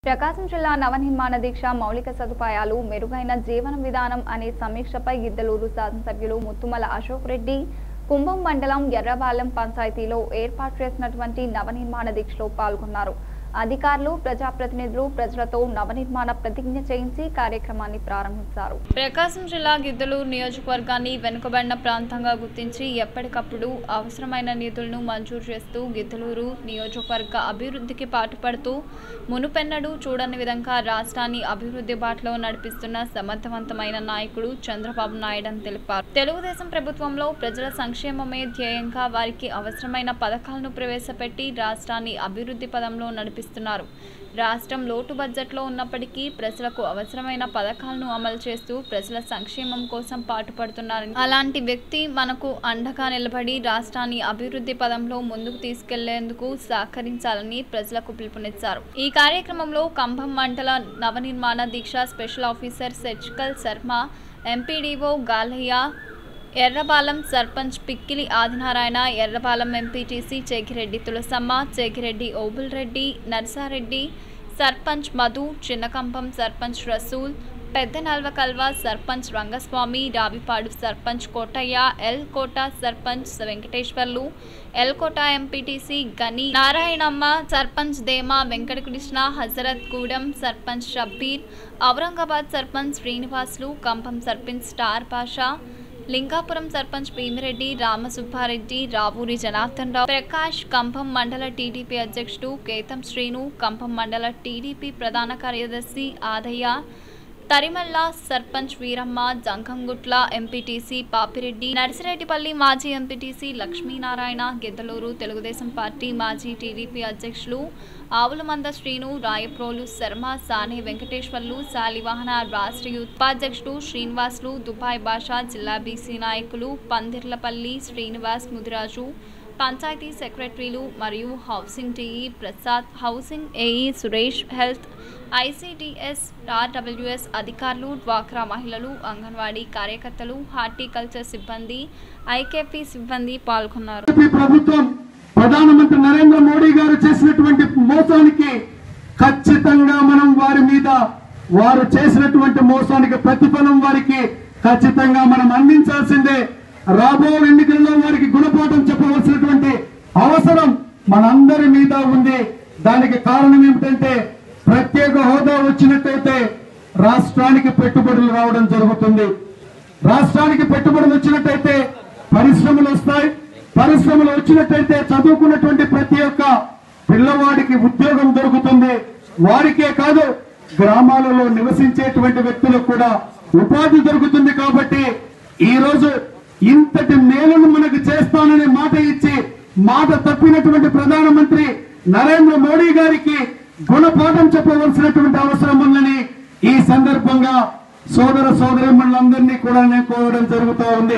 ప్రకాశం జిల్లా నవనిర్మాణ దీక్ష మౌలిక సదుపాయాలు మెరుగైన జీవన విధానం అనే సమీక్షపై గిద్దలూరు శాసనసభ్యులు ముత్తుమల అశోక్ రెడ్డి కుంభం మండలం ఎర్రబాలెం పంచాయతీలో ఏర్పాటు చేసినటువంటి నవనిర్మాణ దీక్షలో పాల్గొన్నారు అధికారులు ప్రజాప్రతినిధులు ప్రజలతో నవనిర్మాణ ప్రతిజ్ఞ చేయించి కార్యక్రమాన్ని ప్రారంభించారు ప్రకాశం జిల్లా గిద్దలూరు నియోజకవర్గాన్ని వెనుకబడిన ప్రాంతంగా గుర్తించి ఎప్పటికప్పుడు అవసరమైన నిధులను మంజూరు చేస్తూ గిద్దలూరు నియోజకవర్గ అభివృద్ధికి పాటుపడుతూ మునుపెన్నడూ చూడని విధంగా రాష్ట్రాన్ని అభివృద్ధి బాటలో నడిపిస్తున్న సమర్థవంతమైన నాయకుడు చంద్రబాబు నాయుడు అని తెలిపారు తెలుగుదేశం ప్రభుత్వంలో ప్రజల సంక్షేమమే ధ్యేయంగా వారికి అవసరమైన పథకాలను ప్రవేశపెట్టి రాష్ట్రాన్ని అభివృద్ధి పదంలో నడిపిస్తున్నారు రాష్ట్రం లోటు బడ్జెట్లో ఉన్నప్పటికీ ప్రజలకు అవసరమైన పథకాలను అమలు చేస్తూ ప్రజల సంక్షేమం కోసం పాటుపడుతున్నారని అలాంటి వ్యక్తి మనకు అండగా నిలబడి రాష్ట్రాన్ని అభివృద్ధి పదంలో ముందుకు తీసుకెళ్లేందుకు సహకరించాలని ప్రజలకు పిలుపునిచ్చారు ఈ కార్యక్రమంలో కంభం మండల నవనిర్మాణ దీక్ష స్పెషల్ ఆఫీసర్ సర్జికల్ Sharma MPDO Galayya Errabalem sarpanch Pikkili Adinarayana Errabalem MPTC Chekireddy Tulasamma Chekireddy Obul Reddy Narsareddy sarpanch Madhu Chinnakampam sarpanch Rasool Pedda Nalvakalva sarpanch Rangaswamy Ravipadu sarpanch Kotayya L Kota sarpanch Venkateswarlu L Kota MPTC Gani Narayanamma sarpanch Dema Venkatakrishna Hazrat Gudem sarpanch Shabbir Aurangabad sarpanch Srinivasulu Kampam sarpanch Star Pasha Lingapuram sarpanch Bhimireddy Ramasubbareddy Ravuri Janardhan Rao Prakash Kambham mandal TDP అధ్యక్షుడు కేతం శ్రీను కంభం మండల టీడీపీ ప్రధాన కార్యదర్శి ఆదయ్య తరిమల్ల సర్పంచ్ వీరమ్మ జంకంగుట్ల ఎంపీటీసీ పాపిరెడ్డి నర్సిరెడ్డిపల్లి మాజీ ఎంపీటీసీ లక్ష్మీనారాయణ గిద్దలూరు తెలుగుదేశం పార్టీ మాజీ టీడీపీ అధ్యక్షులు ఆవులమంద శ్రీను రాయప్రోలు శర్మ సానే వెంకటేశ్వర్లు శాలివాహన రాష్ట్ర ఉపాధ్యక్షుడు శ్రీనివాసులు దుబాయ్ భాష జిల్లా బీసీ నాయకులు పందిర్లపల్లి శ్రీనివాస్ ముదిరాజు పంచాయతీ సెక్రటరీలు మరియు housing TE Prasad housing AE Suresh health ICDS RWS అధికారులు డ్వాక్రా మహిళలు అంగన్వాడీ కార్యకర్తలు హార్టికల్చర్ సిబ్బంది ఐకేపీ సిబ్బంది పాల్గొన్నారు బీజేపీ ప్రభుత్వం ప్రధానమంత్రి నరేంద్ర మోడీ గారు చేసినటువంటి మోసానికి ఖచ్చితంగా మనం వారి మీద వారు చేసినటువంటి మోసానికి ప్రతిఫలం వారికి ఖచ్చితంగా మనం అందించాల్సిందే రాబో ఎన్నికల్లో వారికి గుణపాఠం చెప్పవలసినటువంటి అవసరం మనందరి మీద ఉంది దానికి కారణం ఏమిటంటే ప్రత్యేక హోదా వచ్చినట్టయితే రాష్ట్రానికి పెట్టుబడులు రావడం జరుగుతుంది రాష్ట్రానికి పెట్టుబడులు వచ్చినట్టయితే పరిశ్రమలు వస్తాయి పరిశ్రమలు వచ్చినట్టయితే చదువుకున్నటువంటి ప్రతి ఒక్క పిల్లవాడికి ఉద్యోగం దొరుకుతుంది వారికే కాదు గ్రామాలలో నివసించేటువంటి వ్యక్తులకు కూడా ఉపాధి దొరుకుతుంది కాబట్టి ఈ రోజు ఇంతటి మేలును మనకు చేస్తాననే మాట ఇచ్చి మాట తప్పినటువంటి ప్రధానమంత్రి నరేంద్ర మోడీ గారికి గుణపాఠం చెప్పవలసినటువంటి అవసరం ఉందని ఈ సందర్భంగా సోదర సోదరిమణులందరినీ కూడా నేను కోరడం జరుగుతూ ఉంది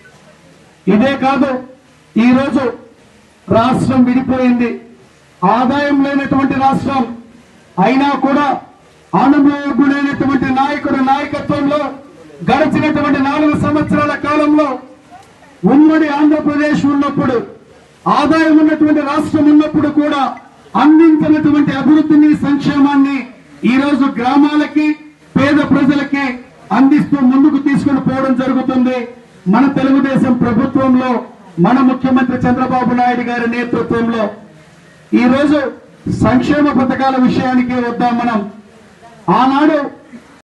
ఇదే కాదు ఈ రోజు రాష్ట్రం విడిపోయింది ఆదాయం లేనటువంటి రాష్ట్రం అయినా కూడా అనుభవజ్ఞుడైనటువంటి నాయకుడి నాయకత్వంలో గడిచినటువంటి నాలుగు సంవత్సరాల కాలంలో ఉమ్మడి ఆంధ్రప్రదేశ్ ఉన్నప్పుడు ఆదాయం ఉన్నటువంటి రాష్ట్రం ఉన్నప్పుడు కూడా అందించినటువంటి అభివృద్ధిని సంక్షేమాన్ని ఈ రోజు గ్రామాలకి పేద ప్రజలకి అందిస్తూ ముందుకు తీసుకుని పోవడం జరుగుతుంది మన తెలుగుదేశం ప్రభుత్వంలో మన ముఖ్యమంత్రి చంద్రబాబు నాయుడు గారి నేతృత్వంలో ఈ రోజు సంక్షేమ పథకాల విషయానికి వద్దాం మనం ఆనాడు